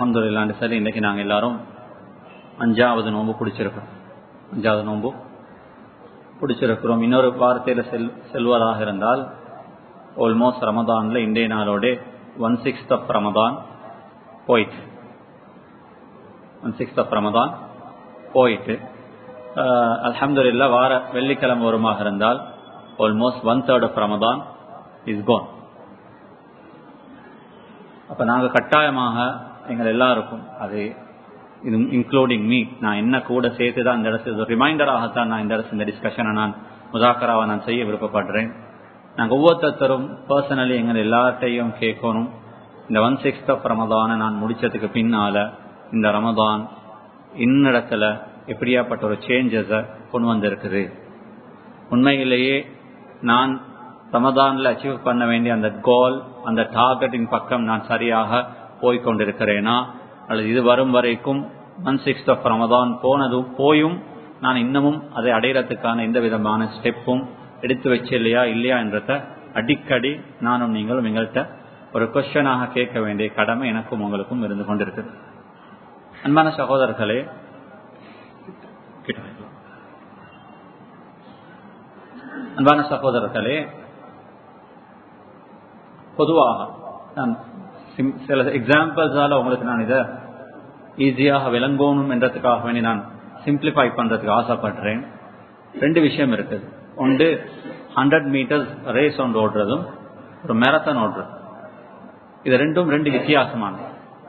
அலமதுல்லாண்டு சரி இன்னைக்கு நாங்கள் எல்லாரும் அஞ்சாவது நோன்பு பிடிச்சிருக்கோம் அஞ்சாவது நோன்பு பிடிச்சிருக்கிறோம் இன்னொரு வார்த்தையில் செல் செல்வதாக இருந்தால் ஆல்மோஸ்ட் ரமதான்ல இன்றைய நாளோட ஒன் சிக்ஸ்த் ஆஃப் ரமதான் போயிட்டு ஒன் சிக்ஸ்த் ஆஃப் ரமதான் போயிட்டு அலமதுல்லா வார வெள்ளிக்கிழமை வருமாக இருந்தால் almost one third of Ramadan is gone அப்ப நாங்க கட்டாயமாக எங்கள் எல்லாருக்கும் அது இது இன்க்ளூடிங் மீ நான் என்ன கூட சேர்த்து தான் இந்த இடத்துல ரிமைண்டராகத்தான் நான் இந்த இடத்துல இந்த டிஸ்கஷனை நான் முதாக்கராவை நான் செய்ய விருப்பப்படுறேன் நாங்கள் ஒவ்வொருத்தரும் பர்சனலி எங்கள் எல்லார்ட்டையும் கேட்கணும் இந்த ஒன் சிக்ஸ்த் ஆஃப் ரமதானை நான் முடிச்சதுக்கு பின்னால இந்த ரமதான் இன்னிடத்துல எப்படியாப்பட்ட ஒரு சேஞ்சஸை கொண்டு வந்திருக்குது உண்மையிலேயே நான் ரமதான்ல அச்சீவ் பண்ண வேண்டிய அந்த கோல் அந்த டார்கெட்டின் பக்கம் நான் சரியாக போய்கொண்டிருக்கிறேனா அல்லது இது வரும் வரைக்கும் ஒன் சிக்ஸ்த் ஆஃப் ரமதான் போனதும் போயும் நான் இன்னமும் அதை அடையறதுக்கான எந்த விதமான ஸ்டெப்பும் எடுத்து வச்சு இல்லையா இல்லையா என்றத அடிக்கடி நானும் நீங்களும் எங்கள்கிட்ட ஒரு கொஸ்டனாக கேட்க வேண்டிய கடமை எனக்கும் உங்களுக்கும் இருந்து கொண்டிருக்குது அன்பான சகோதரர்களே அன்பான சகோதரர்களே பொதுவாக நான் சில எக்ஸாம்பிள்ஸால உங்களுக்கு நான் இதை ஈஸியாக விளங்கணும் என்றதுக்காக வேண்டி நான் சிம்பிளிஃபை பண்றதுக்கு ஆசைப்படுறேன் ரெண்டு விஷயம் இருக்குது ஒன்று ஹண்ட்ரட் மீட்டர்ஸ் ரேஸ் ஒன்று ஓடுறதும் ஒரு மேரத்தான் ஓடுறது இது ரெண்டும் ரெண்டு வித்தியாசமானது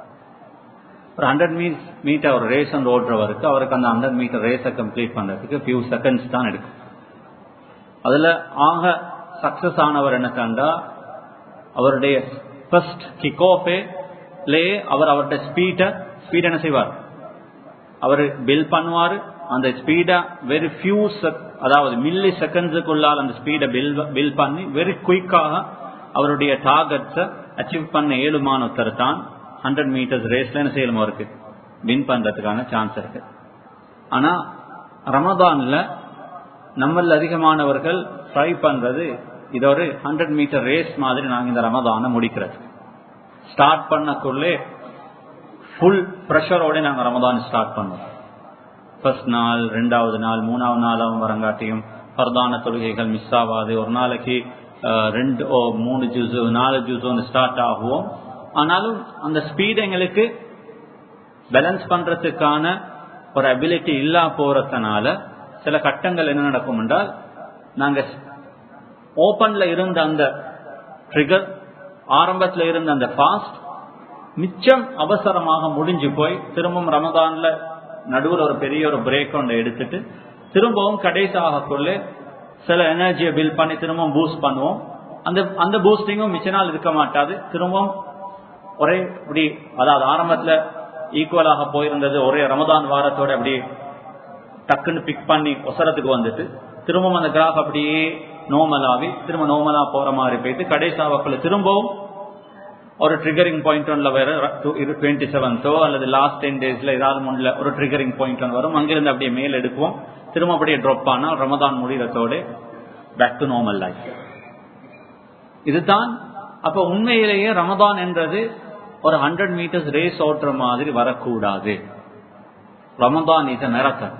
ஒரு ஹண்ட்ரட் மீட் மீட்டர் ஒரு ரேஸ் ஒன்று ஓடுறவருக்கு அவருக்கு அந்த ஹண்ட்ரட் மீட்டர் ரேஸை கம்ப்ளீட் பண்றதுக்கு ஃபியூ செகண்ட்ஸ் தான் எடுக்கும் அதுல ஆக சக்சஸ் ஆனவர் என்ன கண்டா அவருடைய ஃபர்ஸ்ட் கிக் ஆஃபே அவர் அவருடைய ஸ்பீட ஸ்பீட் என்ன செய்வார் அவர் பில் பண்ணுவார் அந்த ஸ்பீடை வெரி ஃபியூ அதாவது மில்லி செகண்ட்ஸுக்குள்ளால் அந்த ஸ்பீடை பில் பில் பண்ணி வெரி குயிக்காக அவருடைய டார்கெட்ஸை அச்சீவ் பண்ண ஏழுமான ஒருத்தர் தான் ஹண்ட்ரட் மீட்டர்ஸ் ரேஸ்ல என்ன செய்யணும் அவருக்கு வின் பண்றதுக்கான சான்ஸ் இருக்கு ஆனா ரமதான்ல நம்மள அதிகமானவர்கள் ட்ரை பண்றது இது ஒரு ஹண்ட்ரட் மீட்டர் ரேஸ் மாதிரி நாங்க இந்த ரமதான முடிக்கிறது ஸ்டார்ட் பண்ணக்குள்ளே ஃபுல் ப்ரெஷரோட நாங்க ரமதான் ஸ்டார்ட் பண்ணுவோம் ஃபர்ஸ்ட் நாள் ரெண்டாவது நாள் மூணாவது நாளாவும் வரங்காட்டியும் பிரதான தொழுகைகள் மிஸ் ஆகாது ஒரு நாளைக்கு ரெண்டு ஓ மூணு ஜூஸ் நாலு ஜூஸ் வந்து ஸ்டார்ட் ஆகுவோம் ஆனாலும் அந்த ஸ்பீட் எங்களுக்கு பேலன்ஸ் பண்றதுக்கான ஒரு அபிலிட்டி இல்லா போறதுனால சில கட்டங்கள் என்ன நடக்கும் என்றால் நாங்க ஓபன்ல இருந்த அந்த ட்ரிகர் ஆரம்பத்தில் இருந்த அந்த ஃபாஸ்ட் மிச்சம் அவசரமாக முடிஞ்சு போய் திரும்பவும் ரமதான்ல நடுவில் ஒரு பெரிய ஒரு பிரேக் ஒன்றை எடுத்துட்டு திரும்பவும் கடைசியாக கொள்ள சில எனர்ஜியை பில் பண்ணி திரும்பவும் பூஸ்ட் பண்ணுவோம் அந்த அந்த பூஸ்டிங்கும் மிச்ச நாள் இருக்க மாட்டாது திரும்பவும் ஒரே இப்படி அதாவது ஆரம்பத்துல ஈக்குவலாக போயிருந்தது ஒரே ரமதான் வாரத்தோட அப்படி டக்குன்னு பிக் பண்ணி ஒசரத்துக்கு வந்துட்டு திரும்பவும் அந்த கிராஃப் அப்படியே நோமலாவி திரும்ப நோமலா போற மாதிரி போயிட்டு கடைசாவக்குள்ள திரும்பவும் ஒரு ட்ரிகரிங் பாயிண்ட் ஒன்ல வேற டுவெண்ட்டி செவன்த்தோ அல்லது லாஸ்ட் டென் டேஸ்ல ஏதாவது முன்ல ஒரு ட்ரிகரிங் பாயிண்ட் ஒன் வரும் அங்கிருந்து அப்படியே மேல் எடுக்குவோம் திரும்ப அப்படியே ட்ராப் ஆனால் ரமதான் முடிகிறதோட பேக் டு நார்மல் லைஃப் இதுதான் அப்ப உண்மையிலேயே ரமதான் என்றது ஒரு ஹண்ட்ரட் மீட்டர்ஸ் ரேஸ் ஓட்டுற மாதிரி வரக்கூடாது ரமதான் இஸ் மேரத்தன்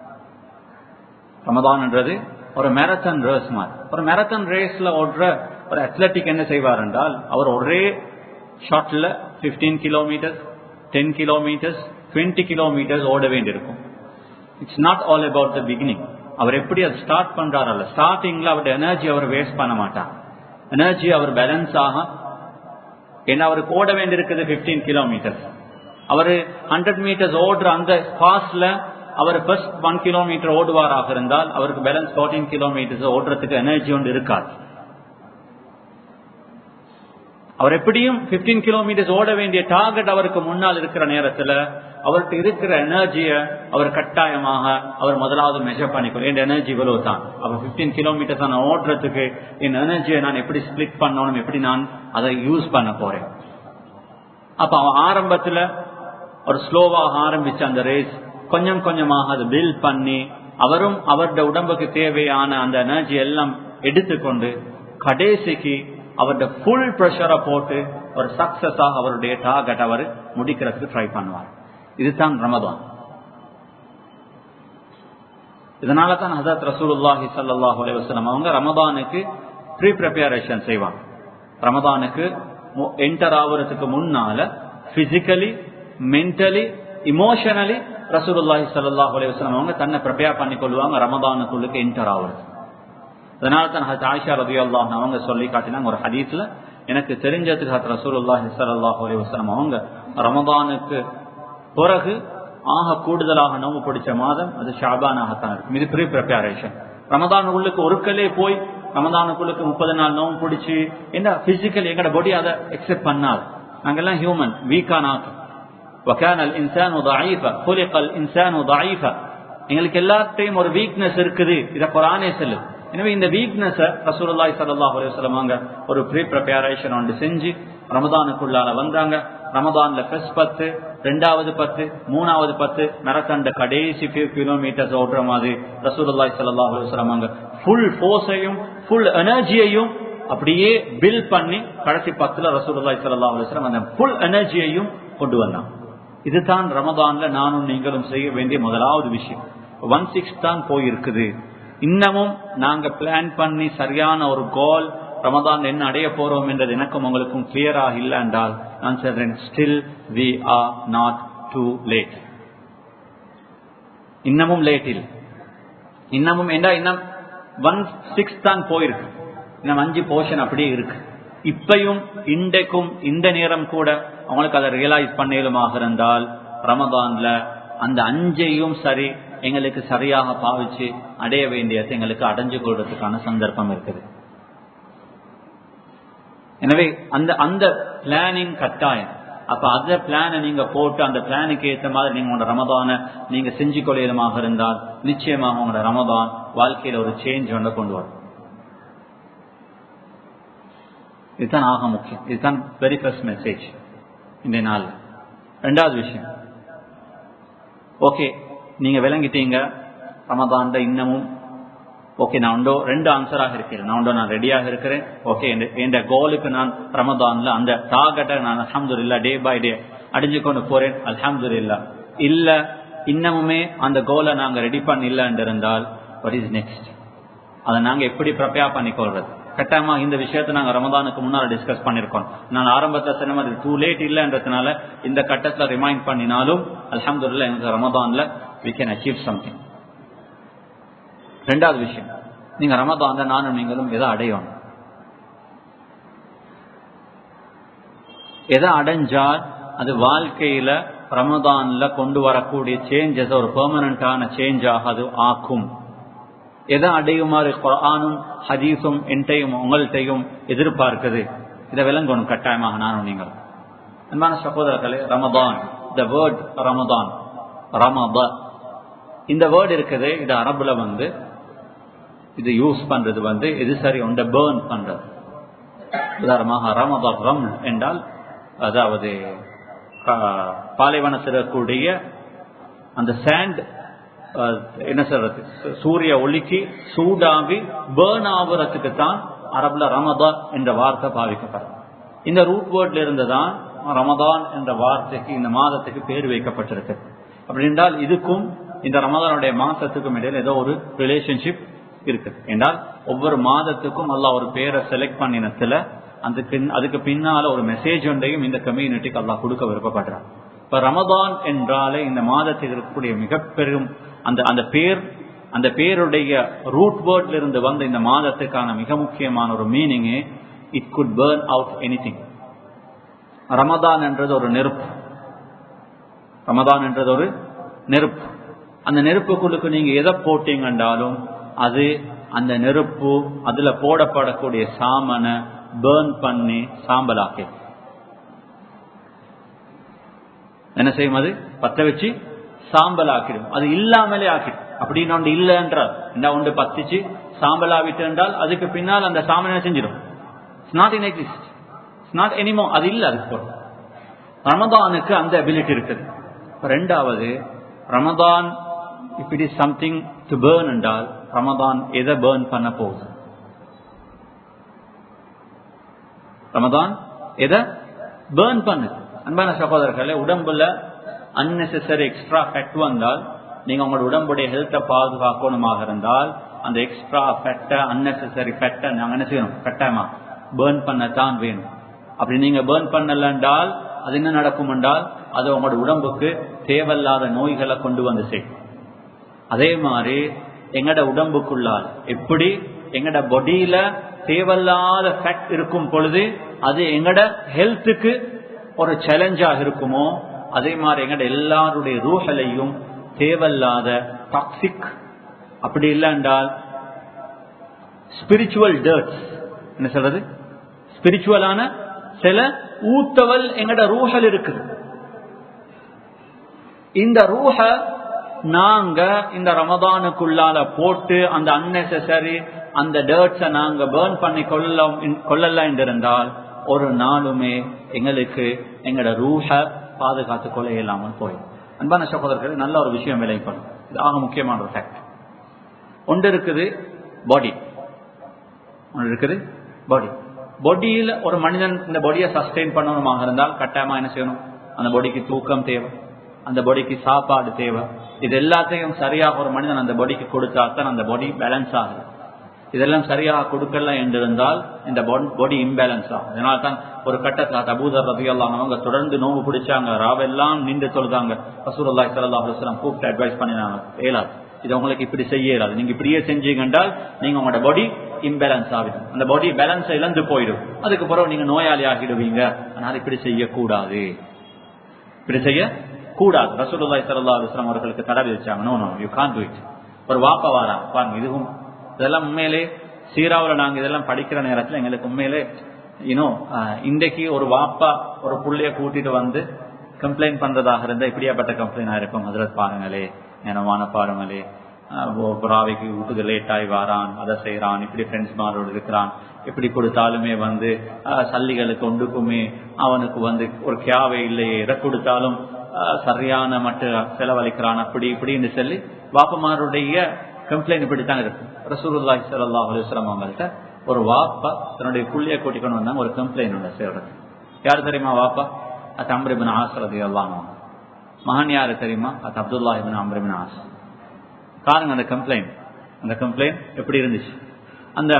ரமதான் என்றது ஒரு மேரத்தன் ரேஸ் மாதிரி ஒரு மேரத்தன் ரேஸ்ல ஓடுற ஒரு அத்லட்டிக் என்ன செய்வார் என்றால் அவர் ஒரே ஷார்ட்ல fifteen kilometres ten kilometres twenty kilometres ஓட வேண்டியிருக்கும் it's not all about the beginning அவர் எப்படி அதை ஸ்டார்ட் பண்றாரல்ல ஸ்டார்டிங்ல அவருடைய எனர்ஜி அவர் வேஸ்ட் பண்ண மாட்டார் எனர்ஜி அவர் பேலன்ஸ் ஆக ஏன்னா அவருக்கு ஓட வேண்டியிருக்குது பிப்டீன் கிலோமீட்டர்ஸ் அவர் ஹண்ட்ரட் மீட்டர்ஸ் ஓடுற அந்த ஃபாஸ்ட்ல அவர் ஃபர்ஸ்ட் ஒன் கிலோமீட்டர் ஓடுவாராக இருந்தால் அவருக்கு பேலன்ஸ் ஃபோர்டீன் கிலோமீட்டர்ஸ் ஓடுறதுக்கு எனர்ஜி ஒன்று இருக்காது அவர் எப்படியும் பிப்டீன் கிலோமீட்டர்ஸ் ஓட வேண்டிய டார்கெட் அவருக்கு முன்னால் இருக்கிற நேரத்துல அவருக்கு இருக்கிற எனர்ஜிய அவர் கட்டாயமாக அவர் முதலாவது மெஷர் பண்ணிக்கணும் என் எனர்ஜி இவ்வளவு தான் அவர் பிப்டீன் கிலோமீட்டர்ஸ் நான் ஓடுறதுக்கு என் எனர்ஜியை நான் எப்படி ஸ்பிளிட் பண்ணணும் எப்படி நான் அதை யூஸ் பண்ண போறேன் அப்ப அவன் ஆரம்பத்துல ஒரு ஸ்லோவாக ஆரம்பிச்ச அந்த ரேஸ் கொஞ்சம் கொஞ்சமாக அதை பில்ட் பண்ணி அவரும் அவருடைய உடம்புக்கு தேவையான அந்த எனர்ஜி எல்லாம் எடுத்துக்கொண்டு கடைசிக்கு அவருடைய ஃபுல் ப்ரெஷரை போட்டு ஒரு சக்சஸாக அவருடைய டார்கெட் அவர் முடிக்கிறதுக்கு ட்ரை பண்ணுவார் இதுதான் ரமதான் இதனால தான் ஹசரத் ரசூலுல்லாஹி ஸல்லல்லாஹு அலைஹி வஸல்லம் அவங்க ரமதானுக்கு ப்ரீ ப்ரிப்பரேஷன் செய்வாங்க ரமதானுக்கு என்டர் ஆகுறதுக்கு முன்னால பிசிக்கலி மென்டலி இமோஷனலி ரசூலுல்லாஹி ஸல்லல்லாஹு அலைஹி வஸல்லம் அவங்க தன்னை ப்ரிப்பேர் பண்ணி கொள்வாங்க ரமதானுக்குள்ளுக்கு என்டர் ஆகுறது அதனால தான் ஹஜ் ஆயிஷா ரதியல்லாஹு அவங்க சொல்லி காட்டினாங்க ஒரு ஹதீஸ்ல எனக்கு தெரிஞ்சதுக்கு ஹத் ரசூலுல்லாஹி ஸல்லல்லாஹு அலைஹி வஸல்லம் அவங்க ரமதானுக்கு பிறகு ஆக கூடுதலாக நோம்பு பிடிச்ச மாதம் அது ஷாபானாகத்தான் இருக்கும் இது ப்ரீ ப்ரிப்பரேஷன் ரமதானுக்குள்ளுக்கு ஒருக்கலே போய் ரமதானுக்குள்ளுக்கு முப்பது நாள் நோம்பு பிடிச்சி என்ன பிசிக்கல் எங்கட பாடி அதை எக்ஸெப்ட் பண்ணாது நாங்கெல்லாம் ஹியூமன் வீக்கான ஆக்கம் وكان الانسان ضعيفا خلق الانسان ضعيفا எங்களுக்கு எல்லாத்தையும் ஒரு வீக்னஸ் இருக்குது இத குரானே சொல்லு எனவே இந்த வீக்னஸ் ரசூலுல்லாஹி ஸல்லல்லாஹு அலைஹி வஸல்லம் அங்க ஒரு ப்ரீ ப்ரிப்பரேஷன் ஒன்று செஞ்சு ரமதானுக்குள்ளால வந்தாங்க ரமதான்ல ஃபர்ஸ்ட் பத்து ரெண்டாவது பத்து மூணாவது பத்து மரத்தண்ட கடைசி ஃபியூ கிலோமீட்டர்ஸ் ஓடுற மாதிரி ரசூலுல்லாஹி ஸல்லல்லாஹு அலைஹி வஸல்லம் அங்க ஃபுல் ஃபோர்ஸையும் ஃபுல் எனர்ஜியையும் அப்படியே பில் பண்ணி கடைசி பத்துல ரசூலுல்லாஹி ஸல்லல்லாஹு அலைஹி வஸல்லம் அந்த ஃபுல் எனர்ஜியையும் கொண்டு வந்தாங்க இதுதான் ரமதான்ல நானும் நீங்களும் செய்ய வேண்டிய முதலாவது விஷயம் ஒன் சிக்ஸ் தான் போயிருக்குது இன்னமும் நாங்க பிளான் பண்ணி சரியான ஒரு கோல் ரமதான் என்ன அடைய போறோம் என்றது எனக்கும் உங்களுக்கும் கிளியராக இல்லை என்றால் நான் சொல்றேன் still we are not too late இன்னமும் லேட் இல்லை இன்னமும் என்ன இன்னும் ஒன் சிக்ஸ் தான் போயிருக்கு இன்னும் அஞ்சு போர்ஷன் அப்படியே இருக்கு இப்பையும் இன்றைக்கும் இந்த நேரம் கூட அவங்களுக்கு அதை ரியலைஸ் பண்ணலுமாக இருந்தால் ரமதான்ல அந்த அஞ்சையும் சரி எங்களுக்கு சரியாக பாவிச்சு அடைய வேண்டியது எங்களுக்கு அடைஞ்சு கொள்றதுக்கான சந்தர்ப்பம் இருக்குது எனவே அந்த அந்த பிளானிங் கட்டாயம் அப்ப அந்த பிளானை நீங்க போட்டு அந்த பிளானுக்கு ஏற்ற மாதிரி நீங்க உங்களோட ரமதான நீங்க செஞ்சு கொள்ளையிலுமாக இருந்தால் நிச்சயமாக உங்களோட ரமதான் வாழ்க்கையில ஒரு சேஞ்ச் ஒன்று கொண்டு வரும் இதுதான் ஆக முக்கியம் இதுதான் வெரி ஃபர்ஸ்ட் மெசேஜ் இந்த நாள் ரெண்டாவது விஷயம் ஓகே நீங்க விளங்கிட்டீங்க ரமதான்ல இன்னமும் ஓகே நான் உண்டோ ரெண்டு ஆன்சராக இருக்கிறேன் நான் உண்டோ நான் ரெடியாக இருக்கிறேன் ஓகே என் கோலுக்கு நான் ரமதான்ல அந்த டார்கெட்டை நான் அலமது இல்லா டே பை டே அடிஞ்சு கொண்டு போறேன் அலமது இல்லா இல்ல இன்னமுமே அந்த கோலை நாங்க ரெடி பண்ண இருந்தால் வாட் இஸ் நெக்ஸ்ட் அதை நாங்க எப்படி ப்ரிப்பேர் பண்ணிக்கொள்றது கட்டாயமா இந்த விஷயத்தை நாங்க ரமதானுக்கு முன்னால டிஸ்கஸ் பண்ணிருக்கோம் நான் ஆரம்பத்துல சொன்ன மாதிரி டூ லேட் இல்லைன்றதுனால இந்த கட்டத்துல ரிமைண்ட் பண்ணினாலும் அலமதுல்ல எனக்கு ரமதான்ல வி கேன் அச்சீவ் சம்திங் ரெண்டாவது விஷயம் நீங்க ரமதான்ல நானும் நீங்களும் எதை அடையணும் எதை அடைஞ்சால் அது வாழ்க்கையில ரமதான்ல கொண்டு வரக்கூடிய சேஞ்சஸ் ஒரு பெர்மனண்டான சேஞ்சாக அது ஆக்கும் எதை அடையுமாறு குரானும் ஹதீஸும் என்டையும் உங்கள்கிட்டையும் எதிர்பார்க்குது இதை விளங்கணும் கட்டாயமாக நானும் நீங்கள் அன்பான சகோதரர்களே ரமதான் த வேர்ட் ரமதான் ரமப இந்த வேர்டு இருக்குது இது அரபுல வந்து இது யூஸ் பண்றது வந்து எது சரி உண்ட பேர்ன் பண்றது உதாரணமாக ரமத ரம் என்றால் அதாவது பாலைவனத்தில் இருக்கக்கூடிய அந்த சாண்ட் என்ன சொல்றது சூரிய ஒளிக்கு சூடாகி பேர்ன் ஆகுறதுக்கு தான் அரபுல ரமதா என்ற வார்த்தை பாவிக்கப்படும் இந்த ரூட் வேர்ட்ல இருந்து தான் ரமதான் என்ற வார்த்தைக்கு இந்த மாதத்துக்கு பேர் வைக்கப்பட்டிருக்கு அப்படி என்றால் இதுக்கும் இந்த ரமதானுடைய மாசத்துக்கும் இடையில ஏதோ ஒரு ரிலேஷன்ஷிப் இருக்கு என்றால் ஒவ்வொரு மாதத்துக்கும் அல்லா ஒரு பேரை செலக்ட் பண்ணினத்துல அதுக்கு அதுக்கு பின்னால ஒரு மெசேஜ் ஒன்றையும் இந்த கம்யூனிட்டிக்கு அல்லா கொடுக்க விருப்பப்படுறான் இப்ப ரமதான் என்றாலே இந்த மாதத்தில் இருக்கக்கூடிய மிக பெரும் அந்த அந்த பேர் அந்த பேருடைய ரூட் வேர்ட்ல இருந்து வந்த இந்த மாதத்துக்கான மிக முக்கியமான ஒரு meaning it could burn out anything ரமதான் என்றது ஒரு நெருப்பு ரமதான் என்றது ஒரு நெருப்பு அந்த நெருப்புக்குள்ளுக்கு நீங்க எதை போட்டீங்கன்றாலும் அது அந்த நெருப்பு அதுல போடப்படக்கூடிய சாமனை பேர்ன் பண்ணி சாம்பலாக்கி என்ன செய்யும் அது பத்த வச்சு சாம்பல் ஆக்கிடும் அது இல்லாமலே ஆக்கிடும் அப்படின்னு ஒன்று இல்லைன்ற என்ன ஒன்று பத்திச்சு சாம்பல் ஆகிட்டு என்றால் அதுக்கு பின்னால் அந்த சாம்பல் என்ன செஞ்சிடும் it's not in exist it's not anymore அது இல்லை அதுக்கு போடும் ரமதானுக்கு அந்த அபிலிட்டி இருக்குது ரெண்டாவது ரமதான் if it is something to burn என்றால் ரமதான் எதை பேர்ன் பண்ண போகுது ரமதான் எதை பேர்ன் பண்ணு அன்பான சகோதரர்களே உடம்புல அன்னெசரி எக்ஸ்ட்ரா ஃபேட் வந்தால் நீங்க உங்களோட உடம்புடைய ஹெல்த்தை பாதுகாக்கணுமாக இருந்தால் அந்த எக்ஸ்ட்ரா ஃபேட்டை அன்னெசரி ஃபேட்டை நாங்க என்ன செய்யணும் கட்டாயமா பேர்ன் பண்ணத்தான் வேணும் அப்படி நீங்க பேர்ன் பண்ணல என்றால் அது என்ன நடக்கும் என்றால் அது உங்களோட உடம்புக்கு தேவையில்லாத நோய்களை கொண்டு வந்து செய்யும் அதே மாதிரி எங்கட உடம்புக்குள்ளால் எப்படி எங்கட பொடியில தேவையில்லாத ஃபேக்ட் இருக்கும் பொழுது அது எங்கட ஹெல்த்துக்கு ஒரு சேலஞ்சாக இருக்குமோ அதே மாதிரி எங்கட எல்லாருடைய ரூஹலையும் தேவையில்லாத டாக்ஸிக் அப்படி இல்லை என்றால் ஸ்பிரிச்சுவல் டர்ட்ஸ் என்ன சொல்றது ஸ்பிரிச்சுவலான சில ஊத்தவல் எங்கட ரூஹல் இருக்குது இந்த ரூஹ நாங்க இந்த ரமதானுக்குள்ளால போட்டு அந்த அன்னெசரி அந்த டேர்ட்ஸை நாங்க பேர்ன் பண்ணி கொள்ள கொள்ளல என்றிருந்தால் ஒரு நாளுமே எங்களுக்கு எங்களோட ரூஹ பாதுகாத்து கொள்ள இயலாமல் போயிடும் அன்பான சகோதரர்கள் நல்ல ஒரு விஷயம் விளைப்படும் இது ஆக முக்கியமான ஒரு ஃபேக்ட் ஒன்று இருக்குது பாடி ஒன்று இருக்குது பாடி பாடியில் ஒரு மனிதன் இந்த பாடியை சஸ்டெயின் பண்ணணுமாக இருந்தால் கட்டாயமா என்ன செய்யணும் அந்த பாடிக்கு தூக்கம் தேவை அந்த பாடிக்கு சாப்பாடு தேவை இது எல்லாத்தையும் சரியாக ஒரு மனிதன் அந்த பாடிக்கு கொடுத்தா தான் அந்த பாடி பேலன்ஸ் ஆகுது இதெல்லாம் சரியாக கொடுக்கல என்றிருந்தால் இந்த பாடி இம்பேலன்ஸ் ஆகும் அதனால தான் ஒரு கட்டத்தில் தபூதர் ரதியெல்லாம் அவங்க தொடர்ந்து நோவு பிடிச்சாங்க ராவெல்லாம் நின்று தொழுதாங்க ரசூலுல்லாஹி ஸல்லல்லாஹு அலைஹி வஸல்லம் கூப்பிட்டு அட்வைஸ் பண்ணினாங்க ஏலாது இது உங்களுக்கு இப்படி செய்ய இயலாது நீங்க இப்படியே செஞ்சீங்க என்றால் நீங்க உங்களோட பாடி இம்பேலன்ஸ் ஆகிடும் அந்த பாடி பேலன்ஸ் இழந்து போயிடும் அதுக்கு பிறகு நீங்க நோயாளி ஆகிடுவீங்க அதனால இப்படி செய்யக்கூடாது இப்படி செய்ய கூடாது ரசூலுல்லாஹி ஸல்லல்லாஹு அலைஹி வஸல்லம் அவர்களுக்கு தடை விதிச்சாங்க no no you can do it ஒரு வாப்ப வாரா பாருங்க இதுவும் இதெல்லாம் உண்மையிலே சீராவில் நாங்க இதெல்லாம் படிக்கிற நேரத்தில் எங்களுக்கு உண்மையிலே இன்னும் இன்றைக்கு ஒரு வாப்பா ஒரு புள்ளைய கூட்டிட்டு வந்து கம்ப்ளைண்ட் பண்றதாக இருந்தா இப்படியாப்பட்ட கம்ப்ளைண்ட் ஆயிருக்கும் அதில் பாருங்களே எனவான பாருங்களே புறாவைக்கு வீட்டுக்கு லேட் ஆகி வாரான் அதை செய்யறான் இப்படி ஃப்ரெண்ட்ஸ் மாரோடு இருக்கிறான் எப்படி கொடுத்தாலுமே வந்து சல்லிகளுக்கு ஒன்றுக்குமே அவனுக்கு வந்து ஒரு கியாவை இல்லையே எதை கொடுத்தாலும் சரியான மட்டும் செலவழிக்கிறான் அப்படி இப்படின்னு சொல்லி வாப்பமாருடைய கம்ப்ளைண்ட் இப்படித்தான் இருக்கு ரசூலுல்லாஹி ஸல்லல்லாஹு அலைஹி வஸல்லம் அவங்கள்ட்ட ஒரு வாப்பா தன்னுடைய புள்ளிய கூட்டிக்கொண்டு வந்தாங்க ஒரு கம்ப்ளைண்ட் ஒன்று செய்யறது யார் தெரியுமா வாப்பா அது அம்ரிபின் ஆஸ் ரதி அல்லாஹ் மகன் யாரு தெரியுமா அது அப்துல்லா இபின் அம்ரிபின் ஆஸ் காருங்க அந்த கம்ப்ளைண்ட் அந்த கம்ப்ளைண்ட் எப்படி இருந்துச்சு அந்த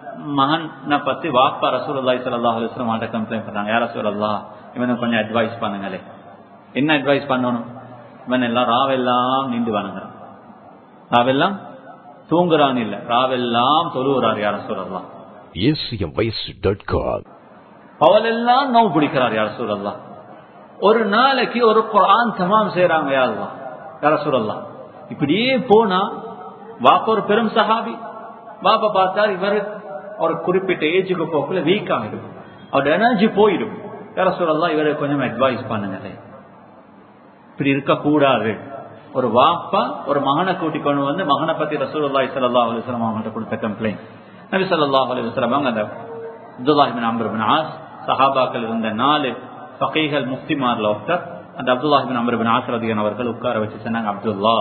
மகனை பத்தி வாப்பா ரசூலுல்லாஹி ஸல்லல்லாஹு அலைஹி வஸல்லம் அவங்கள்ட்ட கம்ப்ளைண்ட் பண்றாங்க யார் ரசூலுல்லாஹ் இவனுக்கு கொஞ்சம் அட்வைஸ் பண்ணுங்களே என்ன அட்வைஸ் பண்ணணும் இவன் எல்லாம் ராவெல்லாம் நின்று வணங்குறான் ராவெல்லாம் தூங்குறான் இல்ல ராவெல்லாம் தொழுகிறார் யார சொல்லலாம் அவளெல்லாம் நோவு பிடிக்கிறார் யார சொல்லலாம் ஒரு நாளைக்கு ஒரு குரான் தமாம் செய்யறாங்க யாருலாம் யார சொல்லலாம் இப்படியே போனா வாப்ப ஒரு பெரும் சஹாபி வாப்ப பார்த்தார் இவர் ஒரு குறிப்பிட்ட ஏஜுக்கு போக்குல வீக் ஆகிடும் அவரோட எனர்ஜி போயிடும் யார சொல்லலாம் இவரை கொஞ்சம் அட்வைஸ் பண்ணுங்களேன் இப்படி இருக்கக்கூடாது ஒரு வாப்பா ஒரு மகனை கூட்டி கொண்டு வந்து மகனை பத்தி ரசூலுல்லாஹி ஸல்லல்லாஹு அலைஹி வஸல்லம் அவங்கள்ட்ட கொடுத்த கம்ப்ளைண்ட் நபி ஸல்லல்லாஹு அலைஹி வஸல்லம் அவங்க அந்த Abdullah ibn Amr ibn As சஹாபாக்கள் இருந்த நாலு ஃபகீஹல் முஃப்திமார்ல ஒருத்தர் அந்த Abdullah ibn Amr ibn As ரதியன் அவர்கள் உட்கார வச்சு சொன்னாங்க அப்துல்லா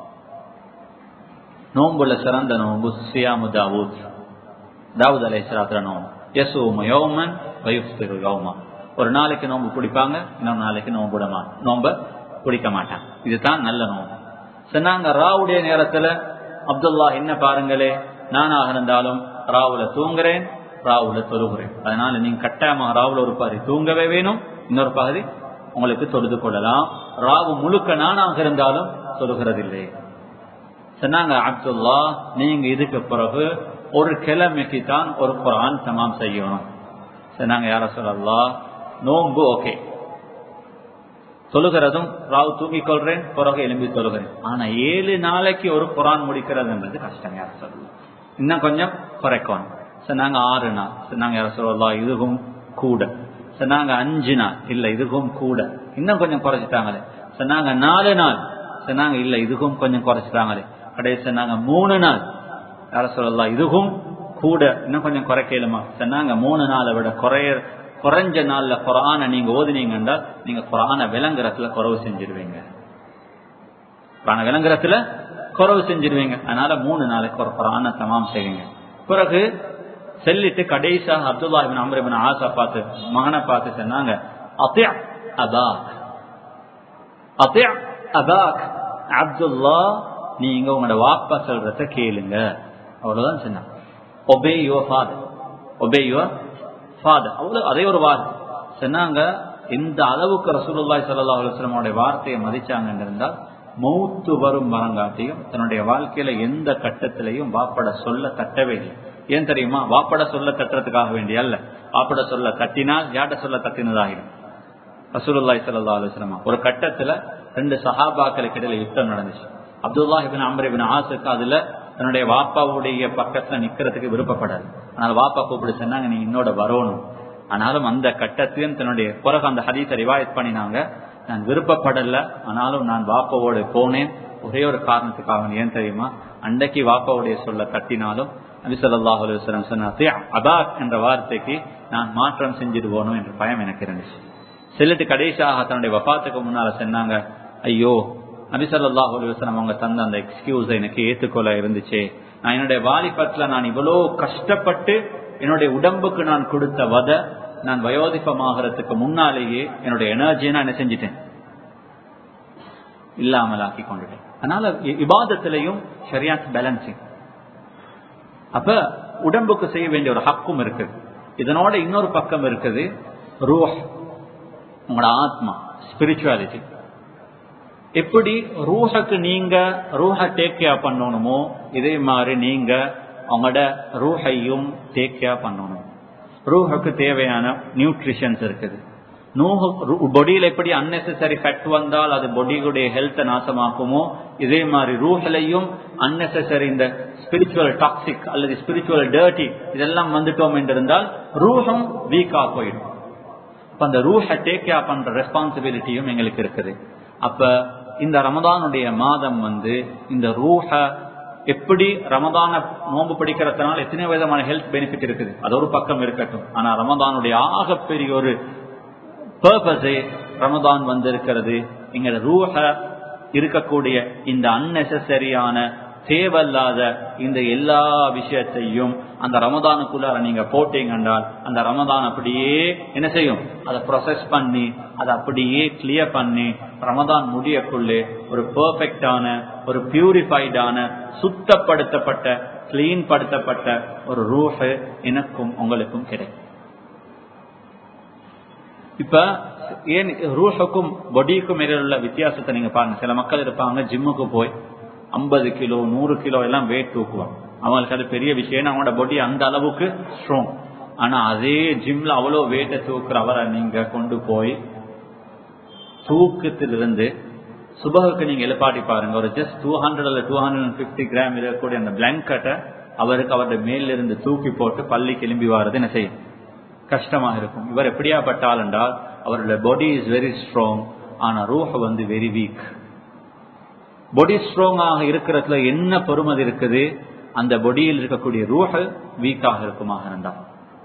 நோம்புல சிறந்த நோம்பு சியாமு தாவூத் தாவூத் அலைஹிஸ்ஸலாத்துல நோம்பு யசூம யௌமன் வயுஃப்திரு யௌமா ஒரு நாளைக்கு நோம்பு பிடிப்பாங்க இன்னொரு நாளைக்கு நோம்பு விடமா நோம்ப குடிக்க மாட்டான் இதுதான் நல்ல நோம்பு சொன்னாங்க ராவுடைய நேரத்துல அப்துல்லா என்ன பாருங்களே நானாக இருந்தாலும் ராவுல தூங்குறேன் ராவுல தொழுகிறேன் அதனால நீங்க கட்டாயமா ராவுல ஒரு பகுதி தூங்கவே வேணும் இன்னொரு பகுதி உங்களுக்கு தொழுது கொள்ளலாம் ராவு முழுக்க நானாக இருந்தாலும் தொழுகிறதில்லை சொன்னாங்க அப்துல்லா நீங்க இதுக்கு பிறகு ஒரு கிழமைக்கு தான் ஒரு குரான் தமாம் செய்யணும் சொன்னாங்க யார சொல்லலாம் நோன்பு ஓகே சொல்லுகிறதும் ராவு தூங்கிக் கொள்றேன் பிறகு எலும்பி சொல்லுகிறேன் ஆனா ஏழு நாளைக்கு ஒரு குரான் முடிக்கிறதுன்றது கஷ்டம் யார சொல்லலாம் இன்னும் கொஞ்சம் குறைக்கணும் சொன்னாங்க ஆறு நாள் சொன்னாங்க யார சொல்லலாம் இதுவும் கூட சொன்னாங்க அஞ்சு நாள் இல்ல இதுவும் கூட இன்னும் கொஞ்சம் குறைச்சிட்டாங்களே சொன்னாங்க நாலு நாள் சொன்னாங்க இல்ல இதுவும் கொஞ்சம் குறைச்சிட்டாங்களே கடைசி சொன்னாங்க மூணு நாள் யார சொல்லலாம் இதுவும் கூட இன்னும் கொஞ்சம் குறைக்கலுமா சொன்னாங்க மூணு நாளை விட குறைய குறைஞ்ச நாள்ல குரான நீங்க ஓதுனீங்கன்னா நீங்க குரான விளங்குறதுல குறவு செஞ்சிருவீங்க குரான விளங்குறதுல குறவு செஞ்சிருவீங்க அதனால மூணு நாளைக்கு ஒரு குரான தமாம் செய்வீங்க பிறகு செல்லிட்டு கடைசியாக அப்துல்லா இபின் அம்ரிபின் ஆசா பார்த்து மகனை பார்த்து சொன்னாங்க அத்திய அபாக் அத்திய அபாக் அப்துல்லா நீங்க உங்களோட வாப்பா சொல்றத கேளுங்க அவ்வளவுதான் சொன்னாங்க obey your father obey your father அவ்வளவு அதே ஒரு வார்த்தை சொன்னாங்க எந்த அளவுக்கு ரசூலுல்லாய் சல்லா அலுவலமோட வார்த்தையை மதிச்சாங்கன்னு இருந்தால் மௌத்து வரும் மரங்காட்டியும் தன்னுடைய வாழ்க்கையில எந்த கட்டத்திலையும் வாப்பட சொல்ல தட்டவே இல்லை ஏன் தெரியுமா வாப்பட சொல்ல தட்டுறதுக்காக வேண்டிய அல்ல வாப்பட சொல்ல தட்டினால் யாட்ட சொல்ல தட்டினதாகிடும் ரசூலுல்லாய் சல்லா அலுவலமா ஒரு கட்டத்துல ரெண்டு சஹாபாக்களுக்கு இடையில யுத்தம் நடந்துச்சு அப்துல்லா இபின் அம்ரிபின் ஆசுக்கு அதுல தன்னுடைய வாப்பாவுடைய பக்கத்துல நிக்கிறதுக்கு விருப்பப்படாது ஆனால் வாப்பா கூப்பிடு சொன்னாங்க நீ என்னோட வரணும் ஆனாலும் அந்த கட்டத்திலும் தன்னுடைய பிறகு அந்த ஹதீஸை ரிவாயத் பண்ணினாங்க நான் விருப்பப்படல ஆனாலும் நான் வாப்பாவோட போனேன் ஒரே ஒரு காரணத்துக்காக ஏன் தெரியுமா அன்றைக்கு வாப்பாவுடைய சொல்ல தட்டினாலும் நபிசல்லாஹ் அலுவலம் சொன்ன அபாக் என்ற வார்த்தைக்கு நான் மாற்றம் செஞ்சுட்டு போகணும் என்ற பயம் எனக்கு இருந்துச்சு செல்லிட்டு கடைசியாக தன்னுடைய வபாத்துக்கு முன்னால சொன்னாங்க ஐயோ நபிசல்லாஹ் அலுவலம் அவங்க தந்த அந்த எக்ஸ்கியூஸ் எனக்கு ஏத்துக்கொள்ள இருந்துச்சு நான் என்னுடைய வாலிபத்துல நான் இவ்வளோ கஷ்டப்பட்டு என்னுடைய உடம்புக்கு நான் கொடுத்த வத நான் வயோதிபமாகறதுக்கு முன்னாலேயே என்னுடைய எனர்ஜியை நான் என்ன செஞ்சிட்டேன் இல்லாமல் ஆக்கி கொண்டுட்டேன் அதனால இபாதத்திலையும் சரியாத் பேலன்சிங் அப்ப உடம்புக்கு செய்ய வேண்டிய ஒரு ஹக்கும் இருக்குது இதனோட இன்னொரு பக்கம் இருக்குது ரூஹ் உங்களோட ஆத்மா ஸ்பிரிச்சுவாலிட்டி எப்படி ரூஹக்கு நீங்க ரூஹ டேக் கேர் பண்ணணுமோ இதே மாதிரி நீங்க அவங்களோட ரூஹையும் டேக் கேர் பண்ணணும் ரூஹுக்கு தேவையான நியூட்ரிஷன்ஸ் இருக்குது பொடியில் எப்படி அன்னெசரி ஃபேட் வந்தால் அது பொடியுடைய ஹெல்த்தை நாசமாக்குமோ இதே மாதிரி ரூஹலையும் அன்னெசரி இந்த ஸ்பிரிச்சுவல் டாக்ஸிக் அல்லது ஸ்பிரிச்சுவல் டர்ட்டி இதெல்லாம் வந்துட்டோம் என்று இருந்தால் ரூஹம் வீக்கா போயிடும் அப்ப அந்த ரூஹை டேக் கேர் பண்ற ரெஸ்பான்சிபிலிட்டியும் எங்களுக்கு இருக்குது அப்ப இந்த ரமதானுடைய மாதம் வந்து இந்த ரூஹ எப்படி ரமதான நோன்பு பிடிக்கிறதுனால எத்தனை விதமான ஹெல்த் பெனிஃபிட் இருக்குது அது ஒரு பக்கம் இருக்கட்டும் ஆனா ரமதானுடைய ஆகப்பெரிய ஒரு பர்பஸே ரமதான் வந்திருக்கிறது எங்களோட ரூஹ இருக்கக்கூடிய இந்த அன்னெசரியான தேவையில்லாத இந்த எல்லா விஷயத்தையும் அந்த ரமதானுக்குள்ளார நீங்க போட்டீங்க என்றால் அந்த ரமதான் அப்படியே என்ன செய்யும் அதை ப்ரொசஸ் பண்ணி அதை அப்படியே கிளியர் பண்ணி ரமதான் முடியக்குள்ளே ஒரு பெர்ஃபெக்டான ஒரு பியூரிஃபைடான சுத்தப்படுத்தப்பட்ட கிளீன் படுத்தப்பட்ட ஒரு ரூஹ் எனக்கும் உங்களுக்கும் கிடைக்கும் இப்ப ஏன் ரூஹுக்கும் பொடிக்கும் இடையில உள்ள வித்தியாசத்தை நீங்க பாருங்க சில மக்கள் இருப்பாங்க ஜிம்முக்கு போய் ஐம்பது கிலோ நூறு கிலோ எல்லாம் வெயிட் தூக்குவாங்க அவங்களுக்கு அது பெரிய விஷயம் அவங்களோட பொடி அந்த அளவுக்கு ஸ்ட்ராங் ஆனா அதே ஜிம்ல அவ்வளவு வெயிட்டை தூக்குற அவரை நீங்க கொண்டு போய் தூக்கத்திலிருந்து சுபகுக்கு நீங்க எழுப்பாட்டி பாருங்க ஒரு ஜஸ்ட் டூ ஹண்ட்ரட் அல்ல two hundred and fifty gram இருக்கக்கூடிய அந்த பிளாங்கெட்டை அவருக்கு அவருடைய மேல இருந்து தூக்கி போட்டு பள்ளி கிளம்பி வர்றது என்ன செய்யும் கஷ்டமாக இருக்கும் இவர் எப்படியாப்பட்டால் என்றால் அவருடைய பாடி இஸ் வெரி ஸ்ட்ராங் ஆனா ரூஹ வந்து வெரி வீக் பொடி ஸ்ட்ராங்காக இருக்கிறதுல என்ன பெருமதி இருக்குது அந்த பொடியில் இருக்கக்கூடிய ரூஹ வீக்காக இருக்குமாக இருந்தால்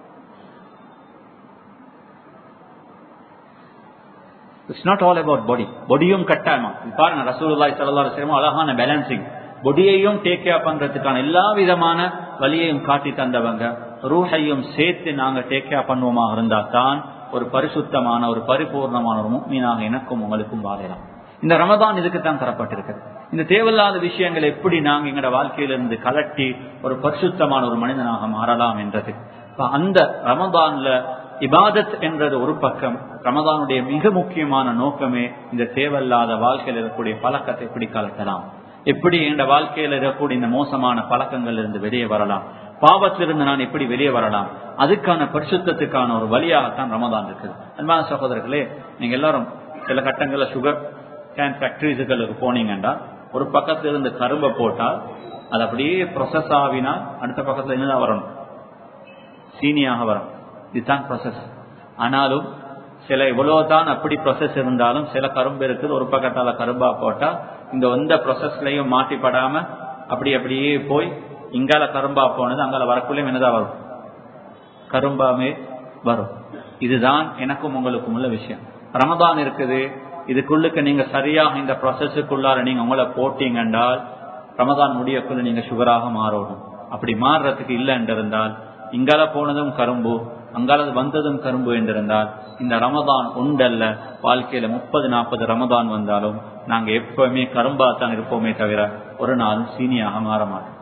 it's not all about body பொடியும் கட்டாயமா பாருங்க ரசூலுல்லாய் சல்லா அலுவலம் அழகான பேலன்சிங் பொடியையும் டேக் கேர் பண்றதுக்கான எல்லா விதமான வழியையும் காட்டி தந்தவங்க ரூஹையும் சேர்த்து நாங்க டேக் கேர் பண்ணுவோமாக இருந்தா தான் ஒரு பரிசுத்தமான ஒரு பரிபூர்ணமான ஒரு மீனாக எனக்கும் உங்களுக்கும் வாழலாம் இந்த ரமதான் இதுக்கு தான் தரப்பட்டிருக்கு இந்த தேவையில்லாத விஷயங்களை எப்படி நாங்க எங்களோட வாழ்க்கையிலிருந்து கலட்டி ஒரு பரிசுத்தமான ஒரு மனிதனாக மாறலாம் என்றது அந்த ரமதான்ல இபாதத் என்றது ஒரு பக்கம் ரமதானுடைய மிக முக்கியமான நோக்கமே இந்த தேவையில்லாத வாழ்க்கையில் இருக்கக்கூடிய பழக்கத்தை எப்படி கலட்டலாம் எப்படி எங்க வாழ்க்கையில இருக்கக்கூடிய இந்த மோசமான பழக்கங்கள் இருந்து வெளியே வரலாம் பாவத்திலிருந்து நான் எப்படி வெளியே வரலாம் அதுக்கான பரிசுத்தத்துக்கான ஒரு வழியாகத்தான் ரமதான் இருக்குது அன்பான சகோதரர்களே நீங்க எல்லாரும் சில கட்டங்கள்ல சுகர் கேன் ஃபேக்டரிஸுகளுக்கு போனீங்கன்னா ஒரு பக்கத்துல இருந்து கரும்பை போட்டால் அது அப்படியே ப்ரொசஸ் ஆகினா அடுத்த பக்கத்துல என்னதான் வரணும் சீனியாக வரும் இதுதான் ப்ரொசஸ் ஆனாலும் சில இவ்வளவுதான் அப்படி ப்ரொசஸ் இருந்தாலும் சில கரும்பு இருக்குது ஒரு பக்கத்தால கரும்பா போட்டா இந்த எந்த ப்ரொசஸ்லயும் மாட்டிப்படாம அப்படி அப்படியே போய் இங்கால கரும்பா போனது அங்கால வரக்குள்ளே என்னதான் வரும் கரும்பாமே வரும் இதுதான் எனக்கும் உங்களுக்கும் உள்ள விஷயம் ரமதான் இருக்குது இதுக்குள்ளுக்கு நீங்க சரியாக இந்த ப்ரொசஸுக்குள்ளார நீங்க உங்களை போட்டீங்க என்றால் ரமதான் முடியக்குள்ள நீங்க சுகராக மாறணும் அப்படி மாறுறதுக்கு இல்லை என்றிருந்தால் இங்கால போனதும் கரும்பு அங்காலது வந்ததும் கரும்பு என்றிருந்தால் இந்த ரமதான் உண்டல்ல வாழ்க்கையில முப்பது நாற்பது ரமதான் வந்தாலும் நாங்க எப்பவுமே கரும்பாத்தான் இருப்போமே தவிர ஒரு நாளும் சீனியாக மாற மாட்டோம்